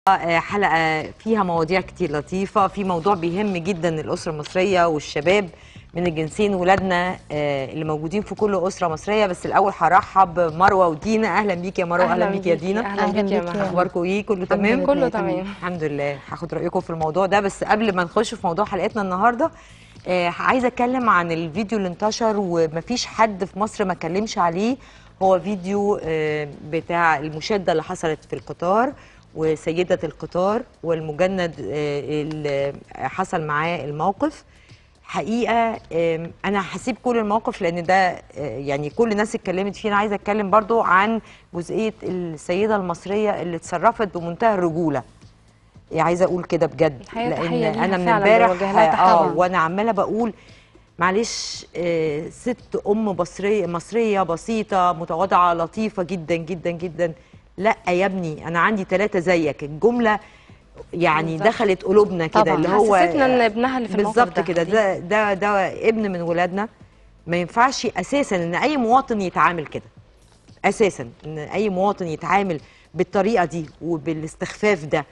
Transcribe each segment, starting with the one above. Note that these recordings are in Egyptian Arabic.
آه، حلقة فيها مواضيع كتير لطيفة في موضوع بيهم جدا الأسرة المصرية والشباب من الجنسين ولادنا آه، اللي موجودين في كل أسرة مصرية بس الأول هرحب بمروة ودينا أهلا بيك يا مروة أهلا بيك يا دينا اهلا أهلاً بيك يا بيك يا مها أخباركم إيه كله تمام لله كله تمام. تمام الحمد لله هاخد رأيكم في الموضوع ده بس قبل ما نخش في موضوع حلقتنا النهاردة آه، عايزة أتكلم عن الفيديو اللي انتشر ومفيش حد في مصر ما اتكلمش عليه هو فيديو آه، بتاع المشادة اللي حصلت في القطار وسيدة القطار والمجند آه، اللي حصل معاه الموقف حقيقة آم، أنا هسيب كل الموقف لأن ده آه، يعني كل الناس اتكلمت فيه أنا عايزة أتكلم برضو عن جزئية السيدة المصرية اللي اتصرفت بمنتهى الرجولة يعني عايزه اقول كده بجد الحقيقة لان تحية ليها انا من فعلاً، امبارح بوجه لها تحية. اه طبعاً. وانا عماله بقول معلش آه ست ام مصريه مصريه بسيطه متواضعه لطيفه جدا جدا جدا لا يا ابني انا عندي ثلاثه زيك الجمله يعني بالظبط. دخلت قلوبنا كده طبعاً. اللي هو حسستنا ان ابنها اللي في الموقف بالظبط ده. كده دي. ده ده ده ابن من ولادنا ما ينفعش اساسا ان اي مواطن يتعامل كده اساسا ان اي مواطن يتعامل بالطريقه دي وبالاستخفاف ده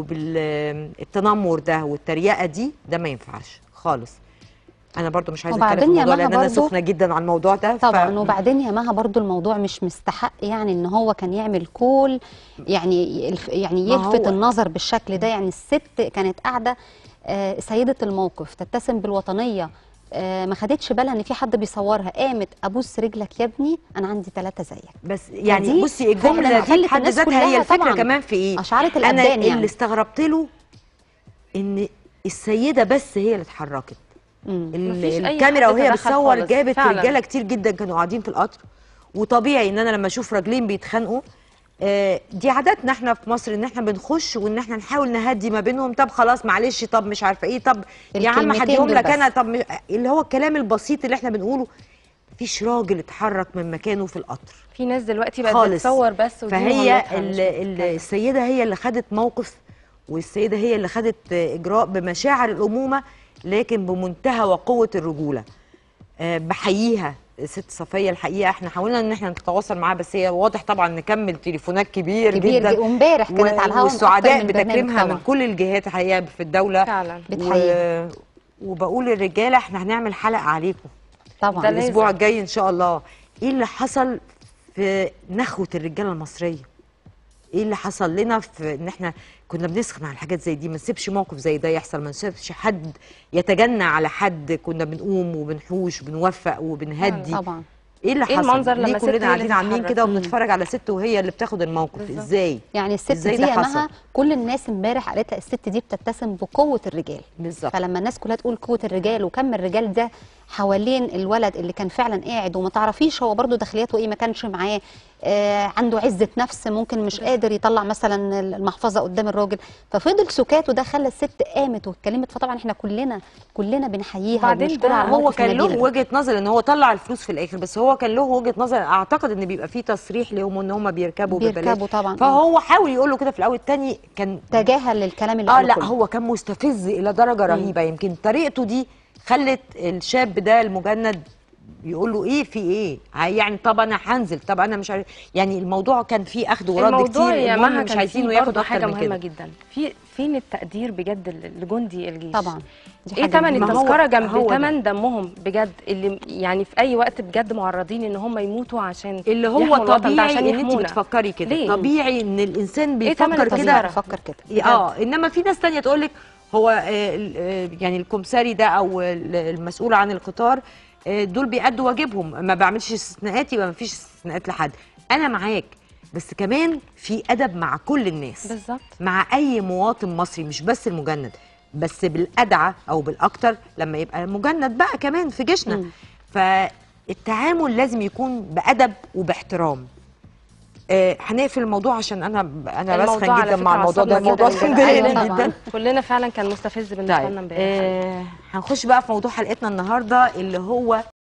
وبالتنمر ده والتريقه دي ده ما ينفعش خالص انا برضو مش عايزه اتكلم في وبعدين يا الموضوع لان مها انا برضو- سخنه جدا على الموضوع ده طبعا وبعدين يا مها برضو الموضوع مش مستحق يعني ان هو كان يعمل كل يعني الف- يعني ما يلفت هو- النظر بالشكل ده يعني الست كانت قاعده آه، سيده الموقف تتسم بالوطنيه آه، ما خدتش بالها ان في حد بيصورها قامت ابوس رجلك يا ابني انا عندي ثلاثه زيك بس يعني فدي بصي الجمله فعلاً دي خلت بحد الناس ذاتها هي كلها الفكره طبعاً كمان في ايه اشعرت انا الابدان اللي يعني استغربت له ان السيده بس هي اللي اتحركت مم. ال- مفيش أي الكاميرا حد وهي تدخل بتصور خالص، جابت فعلاً. رجاله كتير جدا كانوا قاعدين في القطر وطبيعي ان انا لما اشوف راجلين بيتخانقوا آه، دي عاداتنا احنا في مصر ان احنا بنخش وان احنا نحاول نهدي ما بينهم طب خلاص معلش طب مش عارفه ايه طب يا عم الكلمتين هديهم دول لك بس. انا طب مش- اللي هو الكلام البسيط اللي احنا بنقوله مفيش راجل اتحرك من مكانه في القطر في ناس دلوقتي بقت خالص. بتصور بس ودي فهي مهمتها، ال- مش ال- بتتكلم. السيده هي اللي خدت موقف والسيده هي اللي خدت اجراء بمشاعر الامومه لكن بمنتهى وقوه الرجوله آه، بحييها ست صفيه الحقيقه احنا حاولنا ان احنا نتواصل معاها بس هي واضح طبعا نكمل تليفونات كبير, كبير جدا جدا وامبارح كانت على الهواء والسعداء أكتر من برنامج بتكريمها من طبعاً. كل الجهات الحقيقه في الدوله فعلا بتحييها. و... وبقول للرجاله احنا هنعمل حلقه عليكم طبعا ده لازم. الاسبوع الجاي ان شاء الله ايه اللي حصل في نخوه الرجاله المصريه ايه اللي حصل لنا في ان احنا كنا بنسخن على حاجات زي دي ما نسيبش موقف زي ده يحصل ما نسيبش حد يتجنى على حد كنا بنقوم وبنحوش وبنوفق وبنهدي طبعا ايه اللي إيه حصل المنظر ليه لما ست هي كلنا اللي قاعدين عاملين تتحرك؟ كده وبنتفرج على ست وهي اللي بتاخد الموقف بالظبط. ازاي يعني الست إزاي دي ده يا حصل؟ مها كل الناس امبارح قالت لها الست دي بتتسم بقوه الرجال بالظبط فلما الناس كلها تقول قوه الرجال وكم الرجال ده حوالين الولد اللي كان فعلا قاعد وما تعرفيش هو برضو داخلياته ايه ما كانش معاه آه عنده عزه نفس ممكن مش قادر يطلع مثلا المحفظه قدام الراجل ففضل سكاته ده خلى الست قامت واتكلمت فطبعا احنا كلنا كلنا بنحييها وبعدين وبنشكرها ده على هو الموقف كان له النبيل ده. وجهه نظر ان هو طلع الفلوس في الاخر بس هو كان له وجهه نظر اعتقد ان بيبقى فيه تصريح لهم ان هم بيركبوا ببلاش بيركبوا طبعا فهو حاول يقول له كده في الاول التاني كان تجاهل الكلام اللي اه قاله لا كله. هو كان مستفز الى درجه رهيبه يمكن طريقته دي خلت الشاب ده المجند يقول له ايه في ايه ع- يعني طب انا هنزل طب انا مش عارف يعني الموضوع كان فيه اخد ورد الموضوع كتير يا المهم مها مش كان عايزينه فيه ياخد برضه اكتر حاجه من مهمه كده جدا في فين التقدير بجد ل- لجندي الجيش طبعا دي ايه حاجة ثمن مهمة. ما هو- التذكره جنب هو ده. ثمن دمهم بجد اللي يعني في اي وقت بجد معرضين ان هم يموتوا عشان اللي هو يحموا الوطن ده عشان طبيعي ان انت يحمونا. بتفكري كده ليه؟ طبيعي ان الانسان إيه ثمن بيفكر التذكرة؟ كده فكر كده اه انما في ناس تانية تقول لك هو آه، ال- آه، يعني الكمساري ده او ال- المسؤول عن القطار آه، دول بيأدوا واجبهم ما بعملش استثناءات يبقى ما فيش استثناءات لحد انا معاك بس كمان في ادب مع كل الناس بالظبط مع اي مواطن مصري مش بس المجند بس بالادعى او بالاكتر لما يبقى مجند بقى كمان في جيشنا مم. فالتعامل لازم يكون بادب وباحترام آه، هنقفل الموضوع عشان انا انا الموضوع بسخن على جدا فكرة مع الموضوع ده عصبنا الموضوع جداً ده جداً. مضايقني أيوة جدا طبعاً. كلنا فعلا كان مستفز بالنسبه لنا طيب امبارح آه هنخش بقى في موضوع حلقتنا النهارده اللي هو